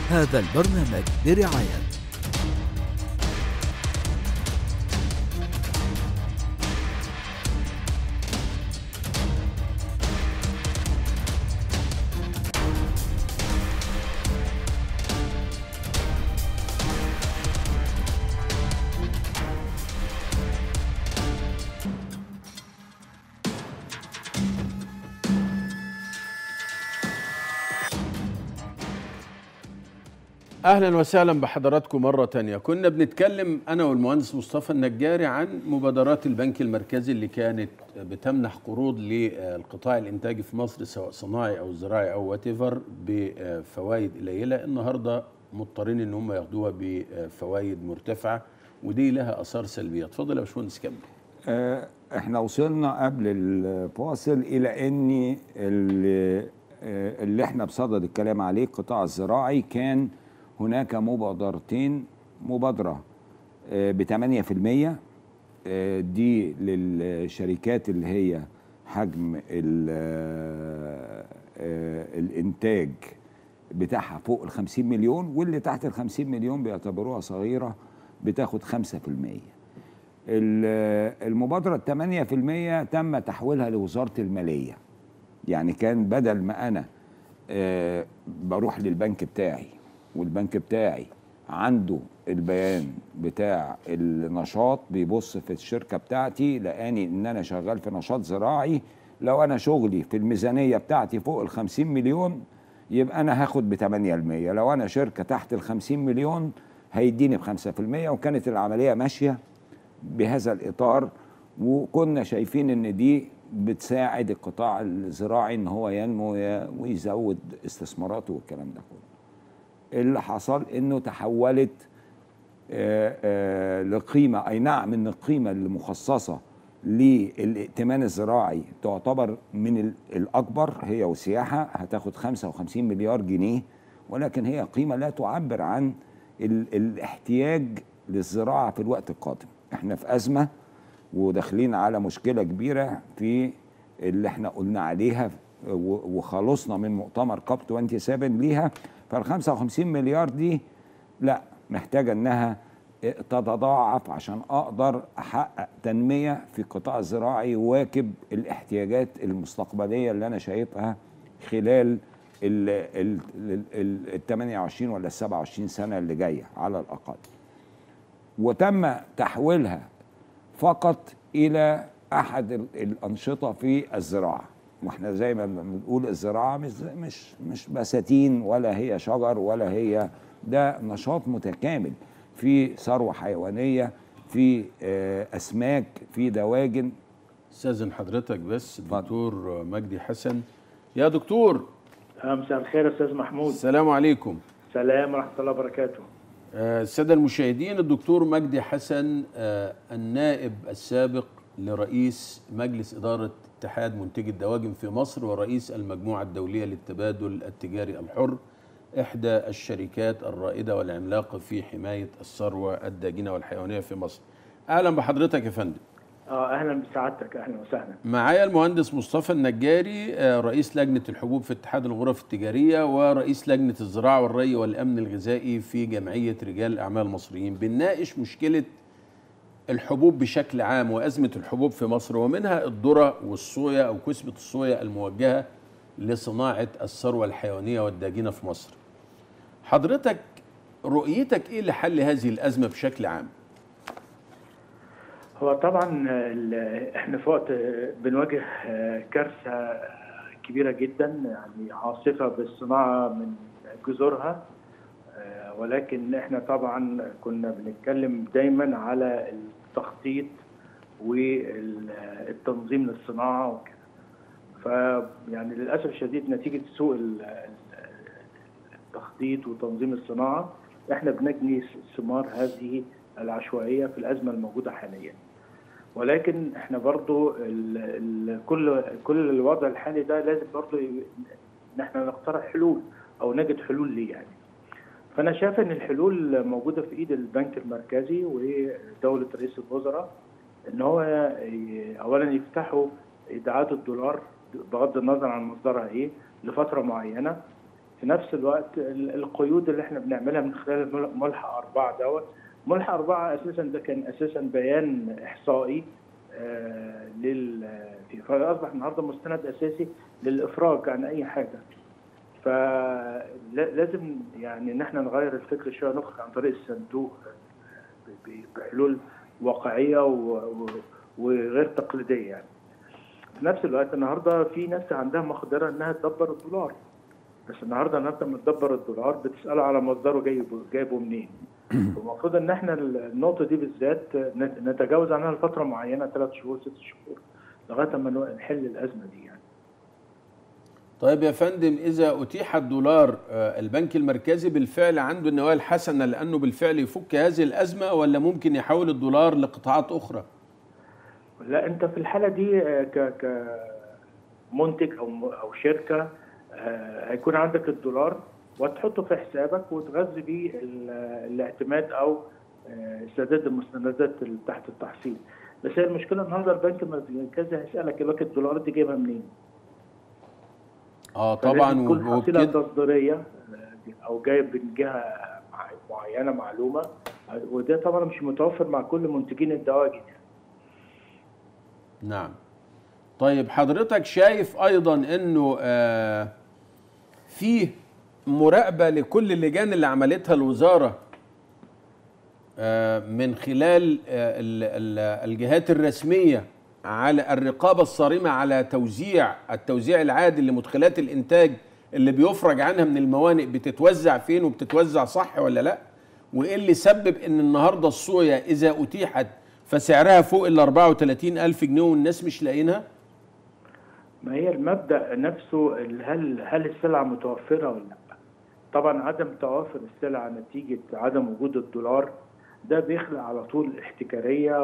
هذا البرنامج برعاية اهلا وسهلا بحضراتكم مره تانية كنا بنتكلم انا والمهندس مصطفى النجاري عن مبادرات البنك المركزي اللي كانت بتمنح قروض للقطاع الانتاجي في مصر سواء صناعي او زراعي او واتيفر بفوائد قليله النهارده مضطرين ان هم ياخدوها بفوائد مرتفعه ودي لها اثار سلبيه اتفضل يا باشمهندس كمل آه، احنا وصلنا قبل الفاصل الى ان اللي, آه، اللي احنا بصدد الكلام عليه القطاع الزراعي كان هناك مبادرتين مبادره ب 8% آه، دي للشركات اللي هي حجم ال- آه، الانتاج بتاعها فوق ال 50 مليون واللي تحت ال 50 مليون بيعتبروها صغيره بتاخد 5% ال- المبادرة الثمانية في المية تم تحويلها لوزارة المالية يعني كان بدل ما أنا آه، بروح للبنك بتاعي والبنك بتاعي عنده البيان بتاع النشاط بيبص في الشركة بتاعتي لقاني إن أنا شغال في نشاط زراعي لو أنا شغلي في الميزانية بتاعتي فوق ال 50 مليون يبقى أنا هاخد ب 8% لو أنا شركة تحت ال 50 مليون هيديني ب 5% وكانت العملية ماشية بهذا الاطار وكنا شايفين ان دي بتساعد القطاع الزراعي ان هو ينمو وي- ويزود استثماراته والكلام ده كله اللي حصل انه تحولت آه، آه، لقيمه اي نعم ان القيمه اللي مخصصه للائتمان الزراعي تعتبر من ال- الاكبر هي والسياحه هتاخد 55 مليار جنيه ولكن هي قيمه لا تعبر عن ال الاحتياج للزراعه في الوقت القادم احنا في ازمه وداخلين على مشكله كبيره في اللي احنا قلنا عليها و- وخلصنا من مؤتمر كاب 27 ليها فال 55 مليار دي لا محتاجه انها تتضاعف عشان اقدر احقق تنميه في القطاع الزراعي يواكب الاحتياجات المستقبليه اللي انا شايفها خلال ال ال ال ال 28 ولا ال 27 سنه اللي جايه على الاقل. وتم تحويلها فقط الى احد ال- الانشطه في الزراعه واحنا زي ما بنقول الزراعه مش مش مش بساتين ولا هي شجر ولا هي ده نشاط متكامل في ثروه حيوانيه في آه، اسماك في دواجن استاذن حضرتك بس الدكتور مجدي حسن يا دكتور آه، مساء الخير يا استاذ محمود السلام عليكم سلام ورحمه الله وبركاته آه، السادة المشاهدين الدكتور مجدي حسن آه، النائب السابق لرئيس مجلس إدارة اتحاد منتجي الدواجن في مصر ورئيس المجموعة الدولية للتبادل التجاري الحر إحدى الشركات الرائدة والعملاقة في حماية الثروة الداجنة والحيوانية في مصر أهلا بحضرتك يا فندم اه اهلا بسعادتك اهلا وسهلا معايا المهندس مصطفى النجاري آه، رئيس لجنة الحبوب في اتحاد الغرف التجارية ورئيس لجنة الزراعة والري والأمن الغذائي في جمعية رجال الأعمال المصريين بنناقش مشكلة الحبوب بشكل عام وأزمة الحبوب في مصر ومنها الذرة والصويا أو كسبة الصويا الموجهة لصناعة الثروة الحيوانية والداجنة في مصر حضرتك رؤيتك إيه لحل هذه الأزمة بشكل عام؟ هو طبعا ال- احنا في وقت آه، بنواجه آه، كارثه كبيره جدا يعني عاصفه بالصناعه من جذورها آه، ولكن احنا طبعا كنا بنتكلم دايما على التخطيط والتنظيم للصناعه وكده فيعني للاسف الشديد نتيجه سوء ال- ال- التخطيط وتنظيم الصناعه احنا بنجني ثمار هذه العشوائيه في الازمه الموجوده حاليا. ولكن احنا برضو ال ال كل كل الوضع الحالي ده لازم برضو ي- ان احنا نقترح حلول او نجد حلول ليه يعني. فانا شايف ان الحلول موجوده في ايد البنك المركزي ودوله رئيس الوزراء ان هو ي- اولا يفتحوا ايداعات الدولار بغض النظر عن مصدرها ايه لفتره معينه في نفس الوقت ال- القيود اللي احنا بنعملها من خلال مل- ملحق أربعة دوت ملحق أربعة أساسا ده كان أساسا بيان إحصائي آه، لل في- فأصبح النهارده مستند أساسي للإفراج عن أي حاجة فلازم يعني ان احنا نغير الفكر شويه نخرج عن طريق الصندوق ب- ب- بحلول واقعيه و- و- وغير تقليديه يعني. في نفس الوقت النهارده في ناس عندها مقدره انها تدبر الدولار بس النهارده الناس لما تدبر الدولار بتساله على مصدره جايبه جايبه منين؟ المفروض ان احنا النقطه دي بالذات نت- نتجاوز عنها لفتره معينه ثلاث شهور ست شهور لغايه ما نحل الازمه دي يعني. طيب يا فندم إذا أتيح الدولار آه، البنك المركزي بالفعل عنده النوايا الحسنة لأنه بالفعل يفك هذه الأزمة ولا ممكن يحول الدولار لقطاعات أخرى؟ لا انت في الحاله دي آه، ك كمنتج او م- او شركه آه، هيكون عندك الدولار وتحطه في حسابك وتغذي بيه ال- الاعتماد او آه، سداد المستندات اللي تحت التحصيل بس هي المشكله النهارده البنك المركزي هيسالك يقول لك الدولارات دي جايبها منين؟ اه طبعا فلازم تكون حصيله وبكده تصديريه آه، او جايب من جهه مع- معينه معلومه آه، وده طبعا مش متوفر مع كل منتجين الدواجن يعني. نعم طيب حضرتك شايف ايضا انه آه فيه مراقبه لكل اللجان اللي عملتها الوزاره آه من خلال آه ال- ال- الجهات الرسميه على الرقابه الصارمه على توزيع التوزيع العادل لمدخلات الانتاج اللي بيفرج عنها من الموانئ بتتوزع فين وبتتوزع صح ولا لا وايه اللي سبب ان النهارده الصويا اذا اتيحت فسعرها فوق ال 34 الف جنيه والناس مش لاقينها ما هي المبدا نفسه ال- هل هل السلعه متوفره ولا لا؟ طبعا عدم توافر السلعه نتيجه عدم وجود الدولار ده بيخلق على طول احتكاريه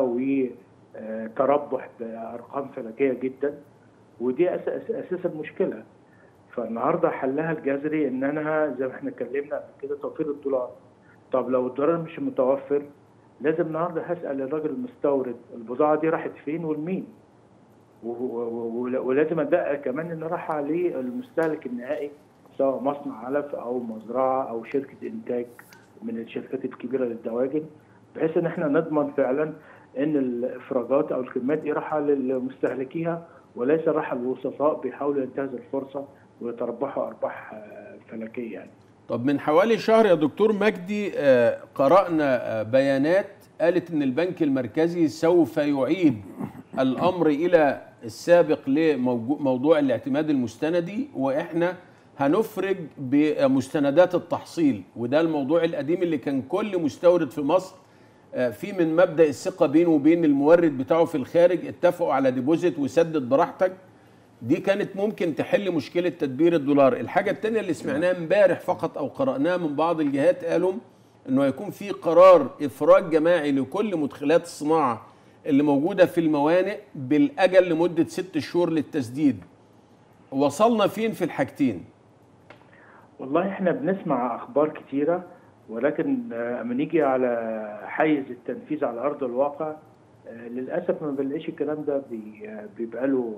وتربح بارقام فلكيه جدا ودي أس- أس- اساس المشكله فالنهارده حلها الجذري ان انا زي ما احنا اتكلمنا قبل كده توفير الدولار طب لو الدولار مش متوفر لازم النهارده هسال الراجل المستورد البضاعه دي راحت فين والمين و- و- و- ولازم ادقق كمان ان راح عليه المستهلك النهائي سواء مصنع علف او مزرعه او شركه انتاج من الشركات الكبيره للدواجن بحيث ان احنا نضمن فعلا ان الافراجات او الكميات دي رايحه لمستهلكيها وليس رايحه للوسطاء بيحاولوا ينتهزوا الفرصه ويتربحوا ارباح آه، فلكيه يعني. طب من حوالي شهر يا دكتور مجدي آه، قرأنا آه، بيانات قالت ان البنك المركزي سوف يعيد الامر الى السابق لموضوع الاعتماد المستندي واحنا هنفرج بمستندات التحصيل وده الموضوع القديم اللي كان كل مستورد في مصر آه، في من مبدا الثقه بينه وبين المورد بتاعه في الخارج اتفقوا على ديبوزيت وسدد براحتك دي كانت ممكن تحل مشكله تدبير الدولار الحاجه الثانيه اللي سمعناها امبارح فقط او قراناها من بعض الجهات قالوا انه هيكون في قرار افراج جماعي لكل مدخلات الصناعه اللي موجوده في الموانئ بالاجل لمده ست شهور للتسديد وصلنا فين في الحاجتين والله احنا بنسمع اخبار كتيره ولكن آه، اما نيجي على حيز التنفيذ على ارض الواقع آه، للاسف ما بنلاقيش الكلام ده بي- آه، بيبقى له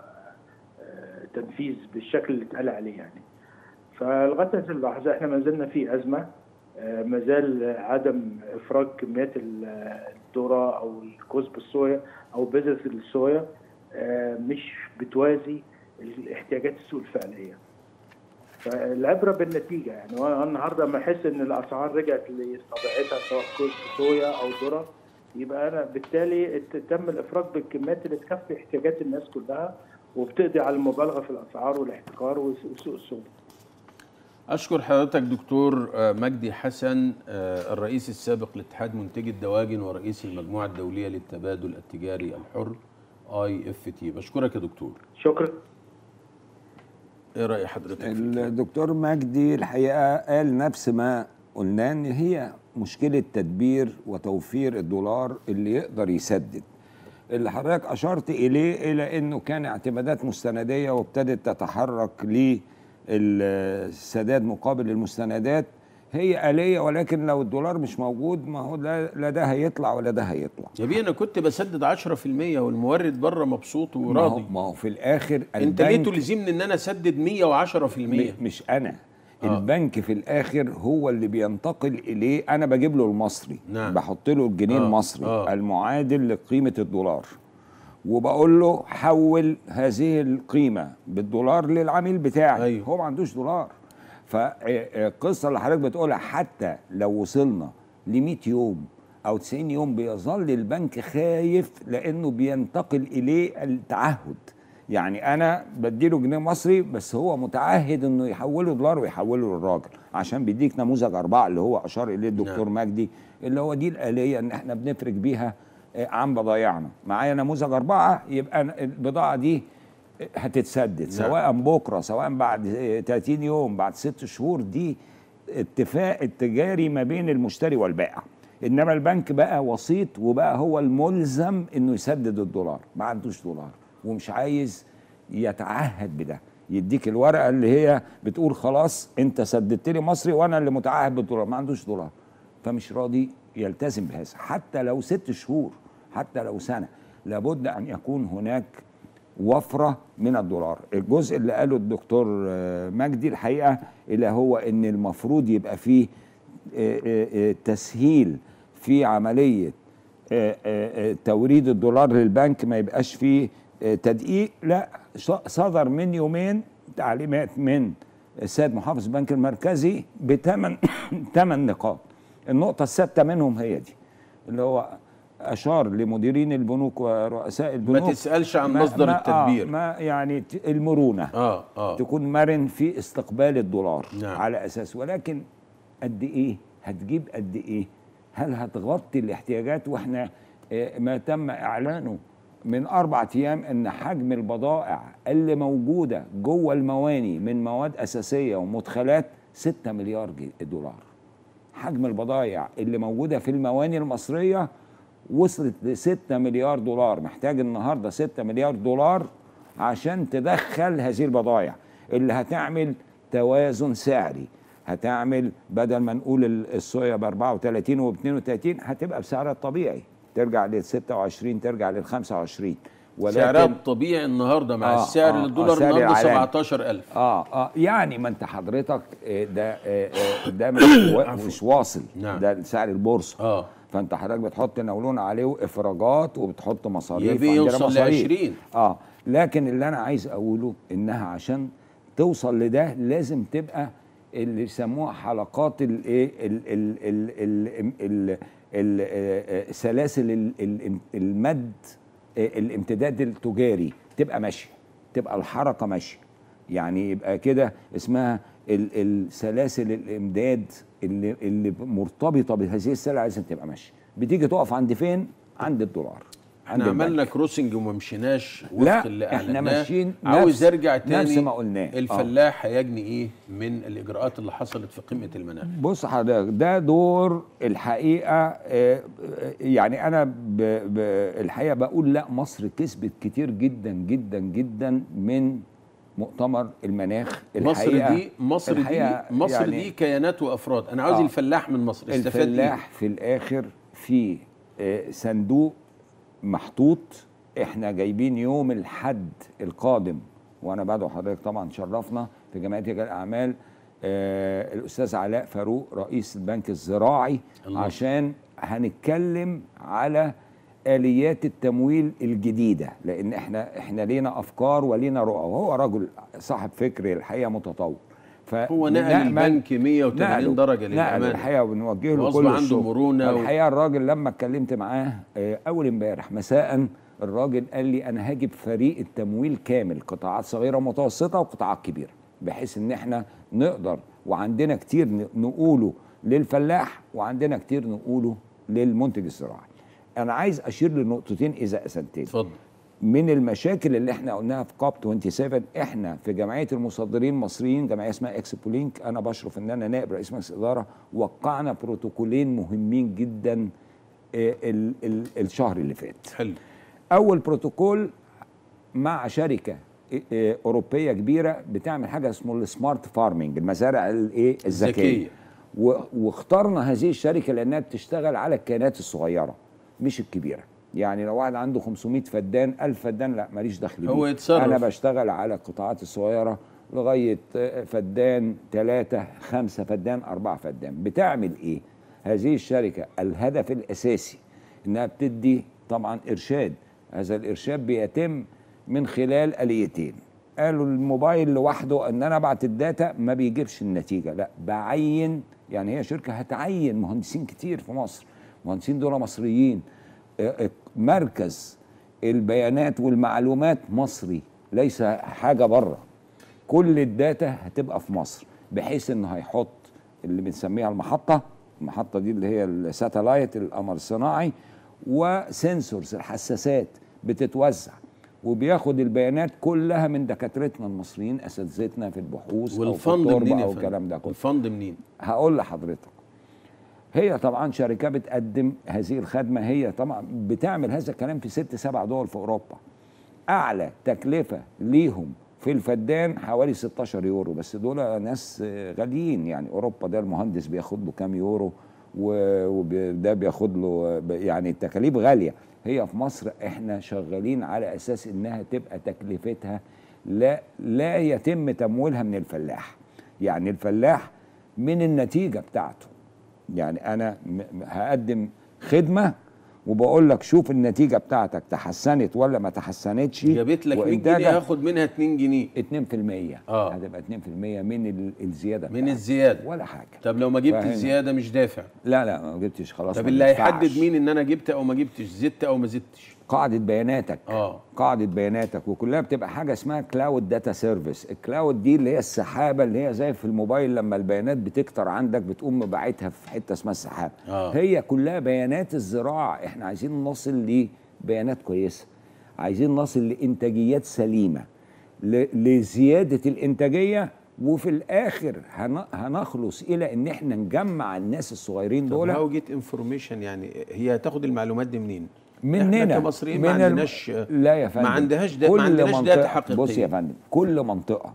آه، تنفيذ بالشكل اللي اتقال عليه يعني فلغايه هذه اللحظه احنا ما زلنا في ازمه آه، ما زال عدم افراج كميات ال- الذره او الكوز بالصويا او بذره الصويا آه، مش بتوازي احتياجات السوق الفعليه فالعبره بالنتيجه يعني وانا النهارده لما احس ان الاسعار رجعت لطبيعتها سواء كوز صويا او ذره يبقى انا بالتالي ات- تم الافراج بالكميات اللي تكفي احتياجات الناس كلها وبتقضي على المبالغه في الاسعار والاحتكار وس- وسوق السوق. اشكر حضرتك دكتور آه، مجدي حسن آه، الرئيس السابق لاتحاد منتجي الدواجن ورئيس المجموعه الدوليه للتبادل التجاري الحر اي اف تي بشكرك يا دكتور شكرا. ايه راي حضرتك في الكلام؟ الدكتور مجدي الحقيقه قال نفس ما قلنا ان هي مشكله تدبير وتوفير الدولار اللي يقدر يسدد اللي حضرتك اشرت اليه الى انه كان اعتمادات مستنديه وابتدت تتحرك للسداد مقابل المستندات هي آلية ولكن لو الدولار مش موجود ما هو لا لا ده هيطلع ولا ده هيطلع يا بيه انا كنت بسدد 10% والمورد بره مبسوط ما هو, وراضي ما هو في الاخر انت ليه البنك- تلزمني ان انا اسدد 110% م- مش انا آه. البنك في الاخر هو اللي بينتقل اليه انا بجيب له المصري نعم. بحط له الجنيه آه. المصري آه. المعادل لقيمه الدولار وبقول له حول هذه القيمه بالدولار للعميل بتاعي أيوه. هو ما عندوش دولار فالقصه اللي حضرتك بتقولها حتى لو وصلنا ل 100 يوم او 90 يوم بيظل البنك خايف لانه بينتقل اليه التعهد يعني انا بديله جنيه مصري بس هو متعهد انه يحوله دولار ويحوله للراجل عشان بيديك نموذج اربعه اللي هو اشار اليه الدكتور نعم. مجدي اللي هو دي الاليه ان احنا بنفرج بيها آه، عن بضايعنا معايا نموذج اربعه يبقى أنا البضاعه دي هتتسدد سواء بكره سواء بعد آه، 30 يوم بعد ست شهور دي اتفاق التجاري ما بين المشتري والبائع انما البنك بقى وسيط وبقى هو الملزم انه يسدد الدولار ما عندوش دولار ومش عايز يتعهد بده يديك الورقه اللي هي بتقول خلاص انت سددت لي مصري وانا اللي متعهد بالدولار ما عندوش دولار فمش راضي يلتزم بهذا حتى لو ست شهور حتى لو سنه لابد ان يكون هناك وفره من الدولار الجزء اللي قاله الدكتور آه، مجدي الحقيقه اللي هو ان المفروض يبقى فيه آه، آه، آه، تسهيل في عمليه آه، آه، آه، توريد الدولار للبنك ما يبقاش فيه آه، تدقيق لا ص- صدر من يومين تعليمات من السيد محافظ البنك المركزي بثمان ثمان نقاط النقطه الثابته منهم هي دي اللي هو اشار لمديرين البنوك ورؤساء البنوك تسألش عن ما- مصدر ما- التدبير. آه ما يعني ت- المرونه اه اه تكون مرن في استقبال الدولار نعم. على اساس ولكن قد ايه هتجيب قد ايه هل هتغطي الاحتياجات واحنا آه، ما تم اعلانه من اربع ايام ان حجم البضائع اللي موجوده جوه المواني من مواد اساسيه ومدخلات 6 مليار جي- دولار حجم البضائع اللي موجوده في المواني المصريه وصلت ل 6 مليار دولار محتاج النهارده 6 مليار دولار عشان تدخل هذه البضائع اللي هتعمل توازن سعري هتعمل بدل ما نقول ال- الصويا ب 34 و 32 هتبقى بسعرها الطبيعي ترجع لل 26 ترجع لل 25 سعرها الطبيعي النهارده مع آه، السعر آه، للدولار آه، سعر النهارده العالمي. 17000 اه اه يعني ما انت حضرتك آه، ده آه، آه، ده مش وا- مش واصل نعم. ده سعر البورصه اه فانت حضرتك بتحط نولون عليه وافراجات وبتحط مصاريف يبي وعندنا يوصل ل مصاريف. 20. اه لكن اللي انا عايز اقوله انها عشان توصل لده لازم تبقى اللي يسموها حلقات الايه ال- ال- ال- ال- ال- ال- آه، آه، سلاسل ال- ال- المد آه، الامتداد التجاري تبقى ماشيه تبقى الحركه ماشيه يعني يبقى كده اسمها ال- السلاسل الامداد اللي اللي مرتبطه بهذه السلع لازم تبقى ماشيه بتيجي تقف عند فين عند الدولار عند احنا عملنا البنك. كروسنج وما مشيناش لا، وفق اللي احنا اعلناه ماشيين عاوز نفس- ارجع تاني نفس ما قلناه. آه. الفلاح هيجني ايه من الاجراءات اللي حصلت في قمه المناخ بص حضرتك ده دور الحقيقه آه، آه، يعني انا ب- ب- الحقيقه بقول لا مصر كسبت كتير جدا جدا جدا من مؤتمر المناخ مصر الحقيقة دي مصر دي الحقيقة مصر يعني دي كيانات وافراد انا عاوز آه. الفلاح من مصر استفاد ايه الفلاح في الاخر في آه، صندوق محطوط احنا جايبين يوم الحد القادم وانا بدعو حضرتك طبعا شرفنا في جمعيه رجال الاعمال آه الاستاذ علاء فاروق رئيس البنك الزراعي الله. عشان هنتكلم على اليات التمويل الجديده لان احنا احنا لينا افكار ولينا رؤى وهو رجل صاحب فكر الحقيقه متطور هو نقل فنأمل- البنك 180 نقله- درجه نقله للامانه الحقيقه وبنوجه له وأصبح كل عنده الشكر. مرونة و- الحقيقه الراجل لما اتكلمت معاه آه، اول امبارح مساء الراجل قال لي انا هجيب فريق التمويل كامل قطاعات صغيره ومتوسطه وقطاعات كبيره بحيث ان احنا نقدر وعندنا كتير ن- نقوله للفلاح وعندنا كتير نقوله للمنتج الزراعي انا عايز اشير لنقطتين اذا اسنتين اتفضل من المشاكل اللي احنا قلناها في كاب 27 احنا في جمعيه المصدرين المصريين جمعيه اسمها اكسبو لينك انا بشرف ان انا نائب رئيس مجلس الاداره وقعنا بروتوكولين مهمين جدا آه، ال ال الشهر اللي فات حلو اول بروتوكول مع شركه آه، اوروبيه كبيره بتعمل حاجه اسمه السمارت فارمنج المزارع الايه الذكية. الذكيه و- واخترنا هذه الشركه لانها بتشتغل على الكيانات الصغيره مش الكبيره يعني لو واحد عنده 500 فدان 1000 فدان لا ماليش دخل هو بيه. يتصرف. انا بشتغل على القطاعات الصغيره لغايه آه، فدان ثلاثه خمسه فدان اربعه فدان بتعمل ايه هذه الشركه الهدف الاساسي انها بتدي طبعا ارشاد هذا الارشاد بيتم من خلال اليتين قالوا الموبايل لوحده ان انا ابعت الداتا ما بيجيبش النتيجه لا بعين يعني هي شركه هتعين مهندسين كتير في مصر مهندسين دول مصريين آه، آه، مركز البيانات والمعلومات مصري ليس حاجه بره كل الداتا هتبقى في مصر بحيث انه هيحط اللي بنسميها المحطه المحطه دي اللي هي الساتلايت القمر الصناعي وسنسورز الحساسات بتتوزع وبياخد البيانات كلها من دكاترتنا المصريين اساتذتنا في البحوث او في والفند منين التربه يا او فندم؟ الكلام ده كله الفند منين هقول لحضرتك هي طبعا شركة بتقدم هذه الخدمة هي طبعا بتعمل هذا الكلام في ست سبع دول في أوروبا أعلى تكلفة ليهم في الفدان حوالي 16 يورو بس دول ناس آه، غاليين يعني أوروبا ده المهندس بياخد له كام يورو وده بياخد له آه، ب- يعني التكاليف غالية هي في مصر احنا شغالين على أساس إنها تبقى تكلفتها لا لا يتم تمويلها من الفلاح يعني الفلاح من النتيجة بتاعته يعني انا م- م- هقدم خدمه وبقول لك شوف النتيجه بتاعتك تحسنت ولا ما تحسنتش جابت لك 100 جنيه وإنتاجك هاخد منها 2 جنيه 2% آه. هتبقى 2% من ال- الزياده من بتاعتك. الزياده ولا حاجه طب لو ما جبت فاهم. الزياده مش دافع لا لا ما جبتش خلاص طب ما اللي ينفعش. هيحدد مين ان انا جبت او ما جبتش زدت او ما زدتش قاعده بياناتك اه قاعده بياناتك وكلها بتبقى حاجه اسمها كلاود داتا سيرفيس الكلاود دي اللي هي السحابه اللي هي زي في الموبايل لما البيانات بتكتر عندك بتقوم باعتها في حته اسمها السحاب آه. هي كلها بيانات الزراعه احنا عايزين نصل لبيانات كويسه عايزين نصل لانتاجيات سليمه ل- لزياده الانتاجيه وفي الاخر هن- هنخلص الى ان احنا نجمع الناس الصغيرين طب دول هاو جيت انفورميشن يعني هي هتاخد المعلومات دي منين؟ مننا احنا كمصريين من ما الم- عندناش لا يا فندم ما عندهاش دا كل ما عندناش منطقة داتا حقيقيه بص يا فندم كل منطقه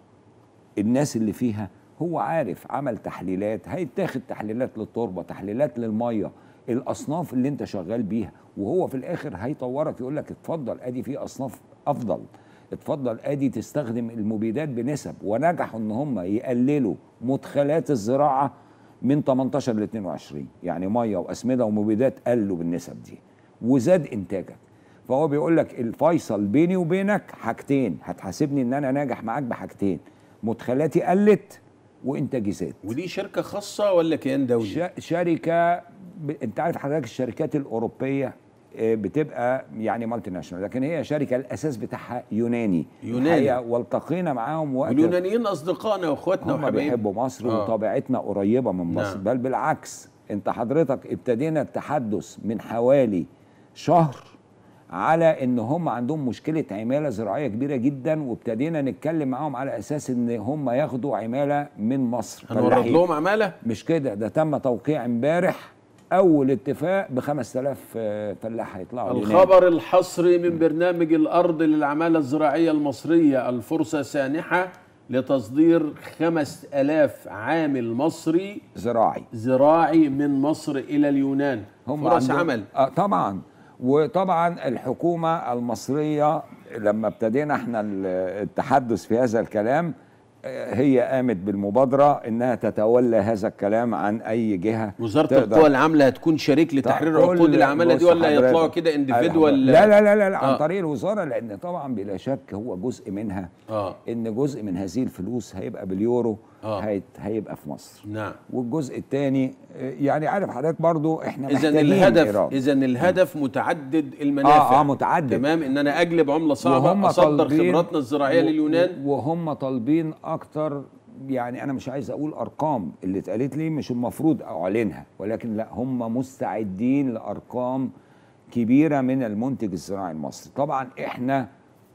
الناس اللي فيها هو عارف عمل تحليلات هيتاخد تحليلات للتربه تحليلات للميه الاصناف اللي انت شغال بيها وهو في الاخر هيطورك يقول لك اتفضل ادي في اصناف افضل اتفضل ادي تستخدم المبيدات بنسب ونجحوا ان هم يقللوا مدخلات الزراعه من 18 ل 22 يعني ميه واسمده ومبيدات قلوا بالنسب دي وزاد انتاجك فهو بيقول لك الفيصل بيني وبينك حاجتين هتحاسبني ان انا ناجح معاك بحاجتين مدخلاتي قلت وانتاجي زاد ودي شركه خاصه ولا كيان دولي؟ ش- شركه ب... انت عارف حضرتك الشركات الاوروبيه آه، بتبقى يعني مالتي ناشونال لكن هي شركه الاساس بتاعها يوناني يوناني. الحقيقة والتقينا معاهم وقت واليونانيين اصدقائنا واخواتنا هم وحبايبنا بيحبوا مصر آه. وطبيعتنا قريبه من مصر نعم. بل بالعكس انت حضرتك ابتدينا التحدث من حوالي شهر على ان هم عندهم مشكله عماله زراعيه كبيره جدا وابتدينا نتكلم معاهم على اساس ان هم ياخدوا عماله من مصر هنورد فلاحين. لهم عماله مش كده ده تم توقيع امبارح اول اتفاق ب 5000 آه، فلاح هيطلعوا اليونان. الخبر الحصري من برنامج الأرض للعمالة الزراعية المصرية الفرصة سانحة لتصدير خمس ألاف عامل مصري زراعي زراعي من مصر إلى اليونان فرص عندهم- عمل آه طبعا وطبعا الحكومه المصريه لما ابتدينا احنا ال- التحدث في هذا الكلام آه، هي قامت بالمبادره انها تتولى هذا الكلام عن اي جهه وزارة تقدر- القوى العاملة هتكون شريك لتحرير كل- عقود العمالة دي بص ولا حضرتك، يطلعوا كده انديفيدوال لا لا لا لا, لا عن آه. طريق الوزاره لان طبعا بلا شك هو جزء منها آه. ان جزء من هذه الفلوس هيبقى باليورو آه. هيت- هيبقى في مصر نعم والجزء الثاني يعني عارف حضرتك برضو احنا إذا محتاجين الهدف إيراد. إذا الهدف متعدد المنافع آه، آه، متعدد. تمام إن أنا أجلب عملة صعبة وهم أصدر طالبين- خبراتنا الزراعية و- لليونان وهم طالبين اكتر يعني انا مش عايز اقول ارقام اللي اتقالت لي مش المفروض اعلنها ولكن لا هم مستعدين لارقام كبيره من المنتج الزراعي المصري طبعا احنا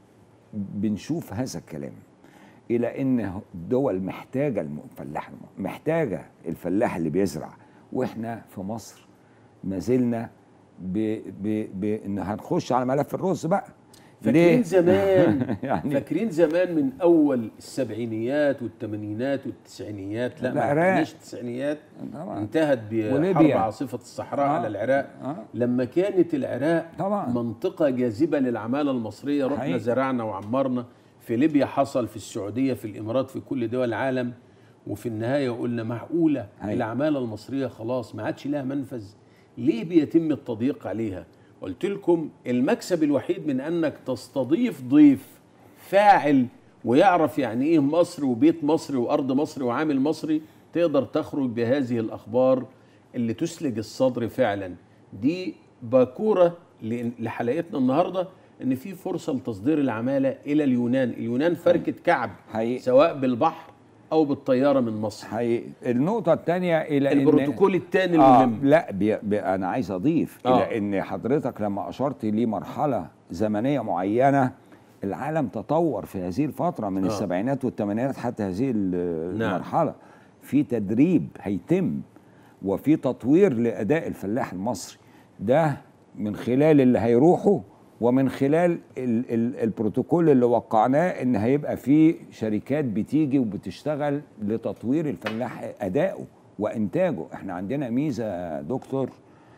بنشوف هذا الكلام الى ان الدول محتاجه الفلاح الم- محتاجه الفلاح اللي بيزرع واحنا في مصر ما زلنا ب... ب... ب... ان هنخش على ملف الرز بقى فاكرين زمان يعني فاكرين زمان من اول السبعينيات والثمانينات والتسعينيات لا ما العراق. عرفناش التسعينيات طبعا. انتهت بحرب وليبيا. عاصفه الصحراء آه. على العراق آه. لما كانت العراق طبعا. منطقه جاذبه للعماله المصريه رحنا حقيقي. زرعنا وعمرنا في ليبيا حصل في السعوديه في الامارات في كل دول العالم وفي النهايه قلنا معقوله هاي. العماله المصريه خلاص ما عادش لها منفذ ليه بيتم التضييق عليها قلت لكم المكسب الوحيد من انك تستضيف ضيف فاعل ويعرف يعني ايه مصر وبيت مصري وارض مصري وعامل مصري تقدر تخرج بهذه الاخبار اللي تسلج الصدر فعلا دي باكوره ل- لحلقتنا النهارده ان في فرصه لتصدير العماله الى اليونان اليونان فركه كعب حقيقي. سواء بالبحر او بالطياره من مصر حقيقي النقطة الثانية إلى إن البروتوكول الثاني آه المهم لا بي بي أنا عايز أضيف آه. إلى إن حضرتك لما أشرت لمرحلة زمنية معينة العالم تطور في هذه الفترة من آه. السبعينات والثمانينات حتى هذه ال- نعم. المرحلة في تدريب هيتم وفي تطوير لأداء الفلاح المصري ده من خلال اللي هيروحوا ومن خلال ال ال البروتوكول اللي وقعناه ان هيبقى في شركات بتيجي وبتشتغل لتطوير الفلاح ادائه وانتاجه احنا عندنا ميزه يا دكتور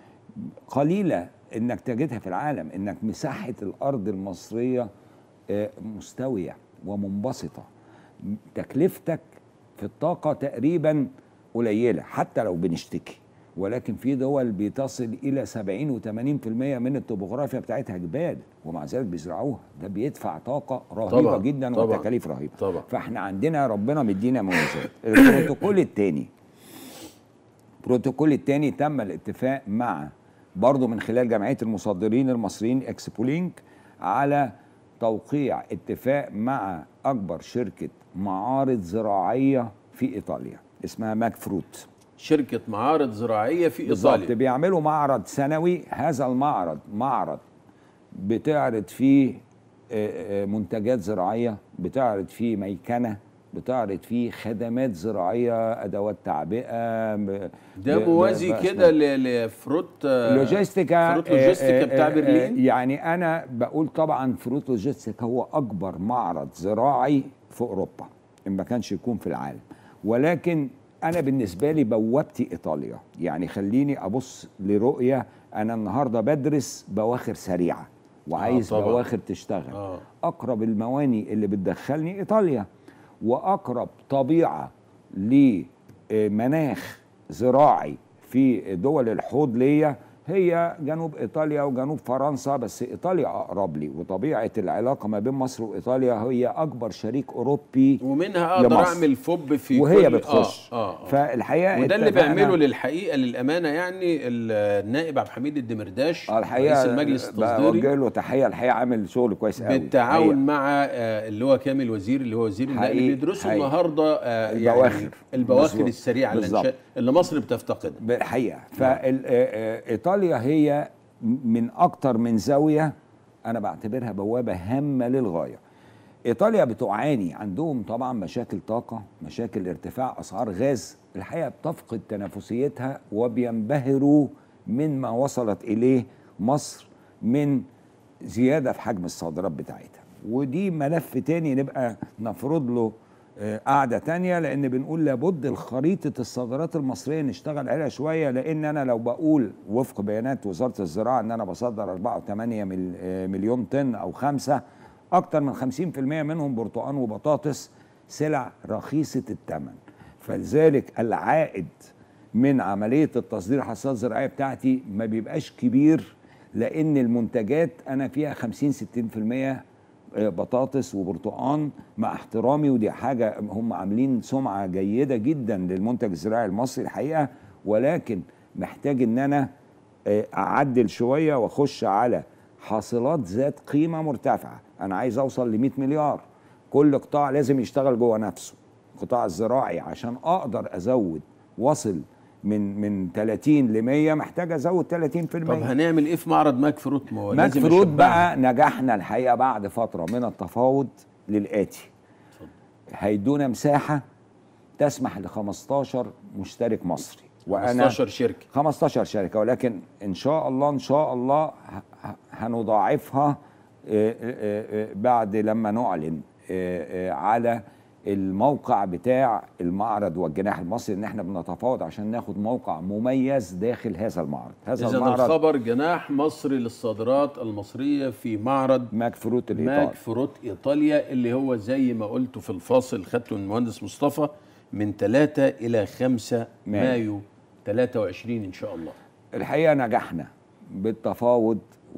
قليله انك تجدها في العالم انك مساحه الارض المصريه آه، مستويه ومنبسطه م- تكلفتك في الطاقه تقريبا قليله حتى لو بنشتكي ولكن في دول بتصل الى 70 و80% من الطبوغرافيا بتاعتها جبال ومع ذلك بيزرعوها ده بيدفع طاقه رهيبه طبعاً، جدا طبعاً، وتكاليف رهيبه طبعاً. فاحنا عندنا ربنا مدينا مميزات البروتوكول الثاني البروتوكول الثاني تم الاتفاق مع برضه من خلال جمعيه المصدرين المصريين اكسبولينك على توقيع اتفاق مع اكبر شركه معارض زراعيه في ايطاليا اسمها ماك فروت شركه معارض زراعيه في بالظبط ايطاليا بيعملوا معرض سنوي هذا المعرض معرض بتعرض فيه آه، آه، منتجات زراعيه بتعرض فيه ميكنه بتعرض فيه خدمات زراعيه ادوات تعبئه ب- ده ب- موازي ب- كده ل- لفروت آه، لوجيستيكا فروت آه، لوجيستيكا آه، بتاع آه، برلين يعني انا بقول طبعا فروت لوجيستيكا هو اكبر معرض زراعي في اوروبا ان ما كانش يكون في العالم ولكن انا بالنسبه لي بوابتي ايطاليا يعني خليني ابص لرؤيه انا النهارده بدرس بواخر سريعه وعايز طبعاً. بواخر تشتغل آه. اقرب المواني اللي بتدخلني ايطاليا واقرب طبيعه لمناخ زراعي في دول الحوض ليا هي جنوب ايطاليا وجنوب فرنسا بس ايطاليا اقرب لي وطبيعه العلاقه ما بين مصر وايطاليا هي اكبر شريك اوروبي ومنها اقدر لمصر. اعمل فوب في وهي كل بتخش آه آه آه. فالحقيقه وده اللي اتفقنا- بيعمله للحقيقه للامانه يعني ال- النائب عبد الحميد الدمرداش آه، الحقيقه رئيس المجلس بوجه التصديري له تحيه الحقيقه عامل شغل كويس قوي بالتعاون الحقيقة. مع آه، اللي هو كامل وزير اللي هو وزير النقل حقيقي، بيدرسوا حقيقي. النهارده آه، البواخر. يعني البواخر بالظبط. السريعه اللي, بالظبط. انشا- اللي مصر بتفتقدها بالحقيقه فايطاليا هي من اكتر من زاويه انا بعتبرها بوابه هامه للغايه ايطاليا بتعاني عندهم طبعا مشاكل طاقه مشاكل ارتفاع اسعار غاز الحقيقه بتفقد تنافسيتها وبينبهروا من ما وصلت اليه مصر من زياده في حجم الصادرات بتاعتها ودي ملف تاني نبقى نفرض له آه، قاعده تانية لان بنقول لابد الخريطه الصادرات المصريه نشتغل عليها شويه لان انا لو بقول وفق بيانات وزاره الزراعه ان انا بصدر 4.8 مل- آه، مليون طن او خمسة اكتر من 50% منهم برتقان وبطاطس سلع رخيصه الثمن فلذلك العائد من عمليه التصدير الحصاد الزراعيه بتاعتي ما بيبقاش كبير لان المنتجات انا فيها 50 60% بطاطس وبرتقان مع احترامي ودي حاجه هم عاملين سمعه جيده جدا للمنتج الزراعي المصري الحقيقه ولكن محتاج ان انا آه، اعدل شويه واخش على حاصلات ذات قيمه مرتفعه انا عايز اوصل ل 100 مليار كل قطاع لازم يشتغل جوه نفسه القطاع الزراعي عشان اقدر ازود واصل من من 30 ل 100 محتاج ازود 30% طب هنعمل ايه في معرض ماك فروت ما هو ماك لازم فروت نشبعها. بقى نجحنا الحقيقه بعد فتره من التفاوض للاتي هيدونا مساحه تسمح ل 15 مشترك مصري وانا 15 شركه 15 شركه ولكن ان شاء الله ان شاء الله ه- ه- هنضاعفها آه، آه، آه، بعد لما نعلن آه، آه، على الموقع بتاع المعرض والجناح المصري ان احنا بنتفاوض عشان ناخد موقع مميز داخل هذا المعرض هذا اذا المعرض الخبر جناح مصري للصادرات المصريه في معرض ماك فروت ماك الايطالي فروت ايطاليا اللي هو زي ما قلت في الفاصل خدته من المهندس مصطفى من 3 الى 5 مايو. مايو 23 ان شاء الله الحقيقه نجحنا بالتفاوض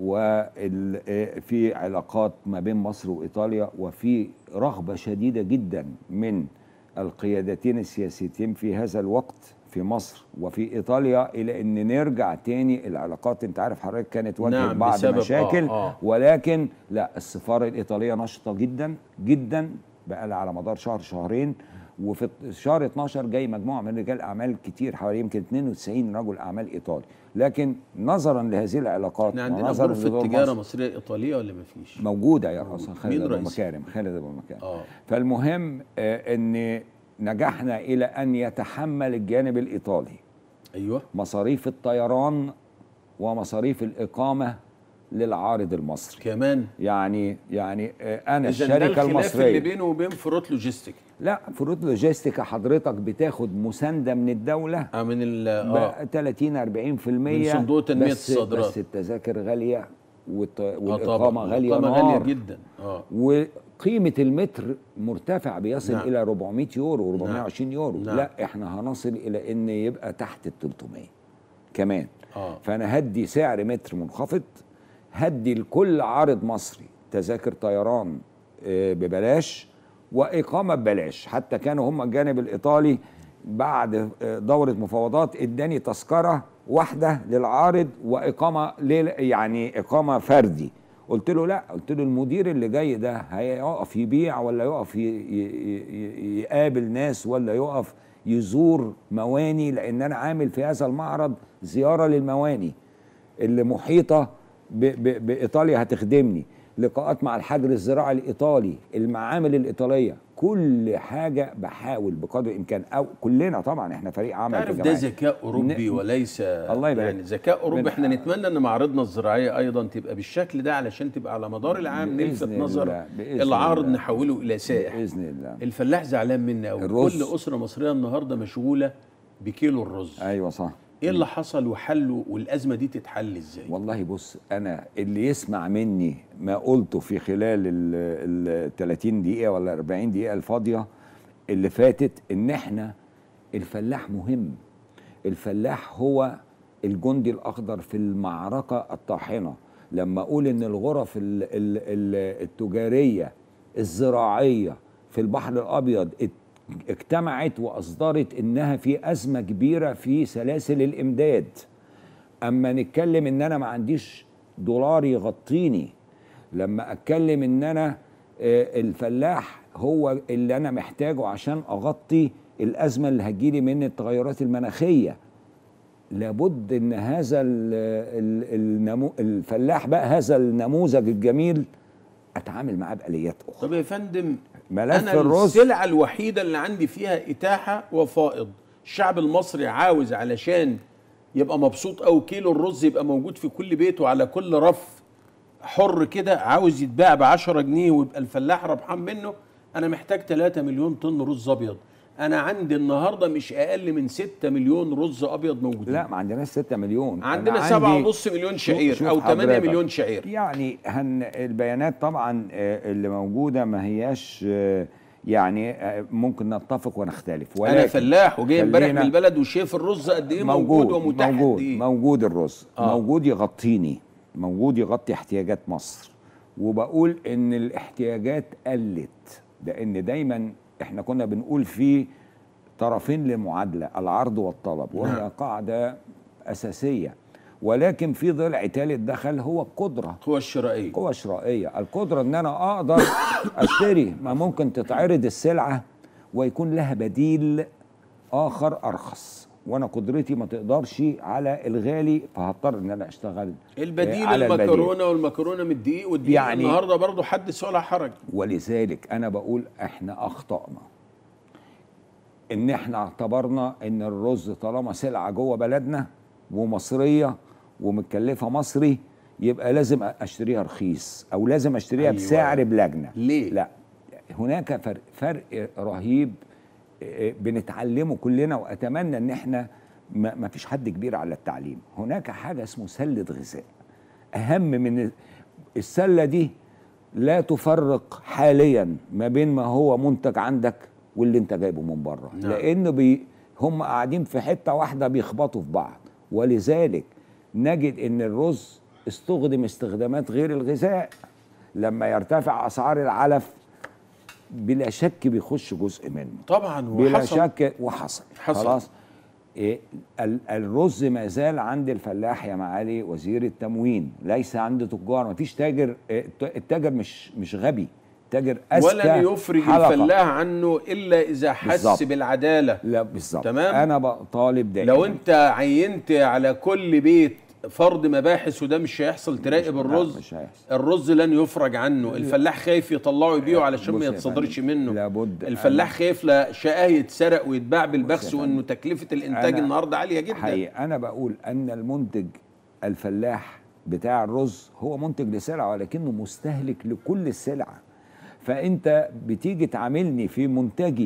وفي علاقات ما بين مصر وايطاليا وفي رغبه شديده جدا من القيادتين السياسيتين في هذا الوقت في مصر وفي ايطاليا الى ان نرجع تاني العلاقات انت عارف حضرتك كانت واجهت نعم، بعض بسبب- مشاكل آه، آه. ولكن لا السفاره الايطاليه نشطه جدا جدا بقى لها على مدار شهر شهرين وفي شهر 12 جاي مجموعه من رجال اعمال كتير حوالي يمكن 92 رجل اعمال ايطالي لكن نظرا لهذه العلاقات احنا عندنا ونظراً غرفه لدور تجاره مصر مصريه ايطاليه ولا ما فيش؟ موجوده يا اصلا خالد مين ابو رئيس؟ مكارم خالد ابو مكارم اه فالمهم آه، ان نجحنا الى ان يتحمل الجانب الايطالي ايوه مصاريف الطيران ومصاريف الاقامه للعارض المصري كمان يعني يعني آه، انا اذا ده الشركه الخلاف اللي المصريه بينه وبين فروت لوجيستيك لا فروت لوجيستيكا حضرتك بتاخد مسانده من الدوله اه من ال اه بقى 30 40% من صندوق تنمية بس الصادرات. بس التذاكر غاليه والط... آه والاقامه طبعا غاليه الإقامة نار غاليه جدا اه وقيمه المتر مرتفع بيصل نعم. نعم. الى 400 يورو 420 يورو نعم. لا احنا هنصل الى ان يبقى تحت ال 300 كمان اه فانا هدي سعر متر منخفض هدي لكل عارض مصري تذاكر طيران آه، ببلاش واقامه ببلاش حتى كانوا هم الجانب الايطالي بعد آه، دوره مفاوضات اداني تذكره واحده للعارض واقامه ليل يعني اقامه فردي قلت له لا قلت له المدير اللي جاي ده هيقف يبيع ولا يقف ي- ي- ي- يقابل ناس ولا يقف يزور مواني لان انا عامل في هذا المعرض زياره للمواني اللي محيطه ب ب بايطاليا هتخدمني لقاءات مع الحجر الزراعي الايطالي المعامل الايطاليه كل حاجه بحاول بقدر الامكان او كلنا طبعا احنا فريق عمل تعرف في ده جماعة. ذكاء اوروبي ن- وليس الله يبارك. يعني ذكاء اوروبي بن- احنا نتمنى ان معارضنا الزراعيه ايضا تبقى بالشكل ده علشان تبقى على مدار العام بإذن نلفت الله، نظر بإذن العارض الله. نحوله الى سائح باذن الله الفلاح زعلان منا قوي الرز. كل اسره مصريه النهارده مشغوله بكيلو الرز ايوه صح ايه اللي حصل وحله والازمه دي تتحل ازاي والله بص انا اللي يسمع مني ما قلته في خلال ال 30 دقيقه ولا 40 دقيقه الفاضيه اللي فاتت ان احنا الفلاح مهم الفلاح هو الجندي الاخضر في المعركه الطاحنه لما اقول ان الغرف ال- ال- ال- التجاريه الزراعيه في البحر الابيض ات- اجتمعت واصدرت انها في ازمه كبيره في سلاسل الامداد اما نتكلم ان انا ما عنديش دولار يغطيني لما اتكلم ان انا آه، الفلاح هو اللي انا محتاجه عشان اغطي الازمه اللي هتجيلي من التغيرات المناخيه لابد ان هذا ال ال النمو الفلاح بقى هذا النموذج الجميل اتعامل معاه باليات اخرى طب يا فندم ملف انا الرز السلعه الوحيده اللي عندي فيها اتاحه وفائض الشعب المصري عاوز علشان يبقى مبسوط او كيلو الرز يبقى موجود في كل بيت وعلى كل رف حر كده عاوز يتباع ب 10 جنيه ويبقى الفلاح ربحان منه انا محتاج 3 مليون طن رز ابيض انا عندي النهارده مش اقل من 6 مليون رز ابيض موجودين لا ما عندناش 6 مليون أنا عندنا عندي- 7.5 مليون شوف- شعير شوف او 8 حضرتك. مليون شعير يعني هن البيانات طبعا آه، اللي موجوده ما هياش آه، يعني آه، ممكن نتفق ونختلف ولكن انا فلاح وجاي امبارح من خلينا- البلد وشايف الرز قد ايه موجود, موجود ومتاح موجود قد ايه موجود الرز آه. آه. موجود يغطيني موجود يغطي احتياجات مصر وبقول ان الاحتياجات قلت لان دايما احنا كنا بنقول في طرفين للمعادله العرض والطلب وهي نعم. قاعده اساسيه ولكن في ضلع ثالث دخل هو القدره القوى الشرائيه قوة شرائية القدرة ان انا اقدر اشتري ما ممكن تتعرض السلعة ويكون لها بديل اخر ارخص وانا قدرتي ما تقدرش على الغالي فهضطر ان انا اشتغل البديل على البديل. المكرونه والمكرونه من الدقيق والدقيق يعني يعني- النهارده برضه حدث ولا حرج ولذلك انا بقول احنا اخطأنا ان احنا اعتبرنا ان الرز طالما سلعة جوه بلدنا ومصرية ومتكلفة مصري يبقى لازم اشتريها رخيص او لازم اشتريها أيوة. أيوة. بسعر بلجنة ليه؟ لا هناك فرق, فرق رهيب آه، بنتعلمه كلنا واتمنى ان احنا ما ما فيش حد كبير على التعليم هناك حاجه اسمه سله غذاء اهم من السله دي لا تفرق حاليا ما بين ما هو منتج عندك واللي انت جايبه من بره نعم. لانه بي هم قاعدين في حته واحده بيخبطوا في بعض ولذلك نجد ان الرز استخدم استخدامات غير الغذاء لما يرتفع اسعار العلف بلا شك بيخش جزء منه طبعا بلا وحصل شك وحصل حصل. خلاص إيه ال- الرز ما زال عند الفلاح يا معالي وزير التموين ليس عند تجار ما فيش تاجر إيه، الت- التاجر مش مش غبي تاجر اذكى ولن يفرج حلقة. الفلاح عنه الا اذا حس بالظبط. بالعداله لا بالظبط تمام. انا بطالب دائما لو انت عينت على كل بيت فرض مباحث وده مش هيحصل تراقب لا، الرز مش هيحصل. الرز لن يفرج عنه الفلاح خايف يطلعه يبيعه علشان بص ما يا يتصدرش فندم، منه لابد الفلاح أنا- خايف لا شقاه يتسرق ويتباع بالبخس فندم، وانه تكلفه الانتاج أنا النهارده عاليه جدا حقيقي انا بقول ان المنتج الفلاح بتاع الرز هو منتج لسلعه ولكنه مستهلك لكل السلع فانت بتيجي تعاملني في منتجي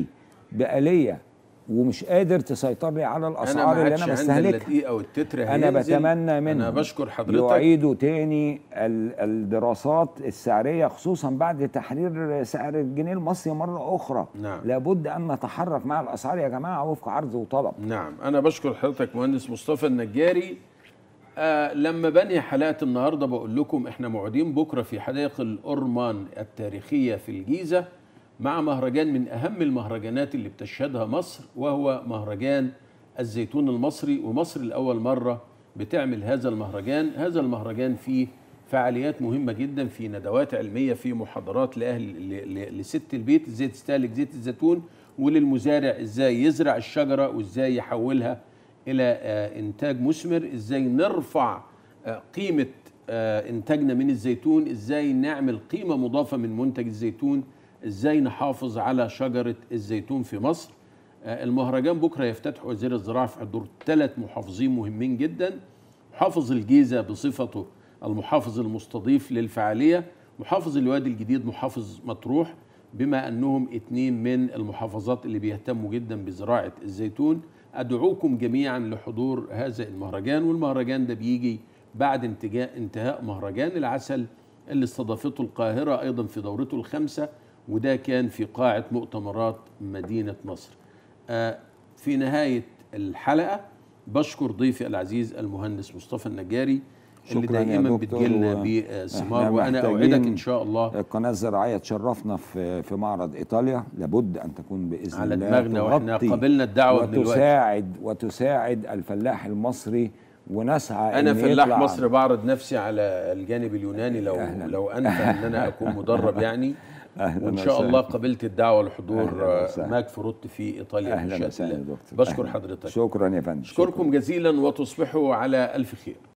بآلية ومش قادر تسيطر لي على انا الاسعار ما اللي عادش انا عندي مستهلكها الدقيقه والتتر انا هينزل. بتمنى منهم انا بشكر حضرتك يعيدوا تاني ال- الدراسات السعريه خصوصا بعد تحرير سعر الجنيه المصري مره اخرى نعم. لابد ان نتحرك مع الاسعار يا جماعه وفق عرض وطلب نعم أنا بشكر حضرتك مهندس مصطفى النجاري آه لما بني حلقة النهاردة بقول لكم إحنا موعدين بكرة في حدائق الأورمان التاريخية في الجيزة مع مهرجان من أهم المهرجانات اللي بتشهدها مصر وهو مهرجان الزيتون المصري ومصر لأول مرة بتعمل هذا المهرجان هذا المهرجان فيه فعاليات مهمة جدا في ندوات علمية في محاضرات لأهل ل- ل- لست البيت ازاي تستهلك زيت الزيتون وللمزارع ازاي يزرع الشجرة وازاي يحولها إلى آه، إنتاج مثمر ازاي نرفع آه، قيمة آه، إنتاجنا من الزيتون ازاي نعمل قيمة مضافة من منتج الزيتون ازاي نحافظ على شجرة الزيتون في مصر آه، المهرجان بكرة يفتتح وزير الزراعة في حضور ثلاث محافظين مهمين جدا محافظ الجيزة بصفته المحافظ المستضيف للفعالية محافظ الوادي الجديد محافظ مطروح بما أنهم اتنين من المحافظات اللي بيهتموا جدا بزراعة الزيتون أدعوكم جميعا لحضور هذا المهرجان والمهرجان ده بيجي بعد انتجاء انتهاء مهرجان العسل اللي استضافته القاهرة أيضا في دورته الخامسة وده كان في قاعة مؤتمرات مدينة نصر آه، في نهاية الحلقة بشكر ضيفي العزيز المهندس مصطفى النجاري اللي شكراً يا دائما دكتور، بتجيلنا و- بثمار إحنا وانا محتاجين اوعدك ان شاء الله القناه الزراعيه تشرفنا في في معرض ايطاليا لابد ان تكون باذن على الله دماغنا واحنا تغطي قبلنا الدعوه من دلوقتي وتساعد وتساعد الفلاح المصري ونسعى انا إن فلاح يطلع- مصر بعرض نفسي على الجانب اليوناني لو أهلاً. لو انفع ان انا اكون مدرب يعني أهلاً وان شاء وسهلاً. الله قبلت الدعوه لحضور أهلاً آه، وسهلاً. ماك فروت في ايطاليا إن اهلا شاء وسهلا يا الله. دكتور بشكر أهلاً. حضرتك شكرا يا فندم اشكركم جزيلا وتصبحوا على الف خير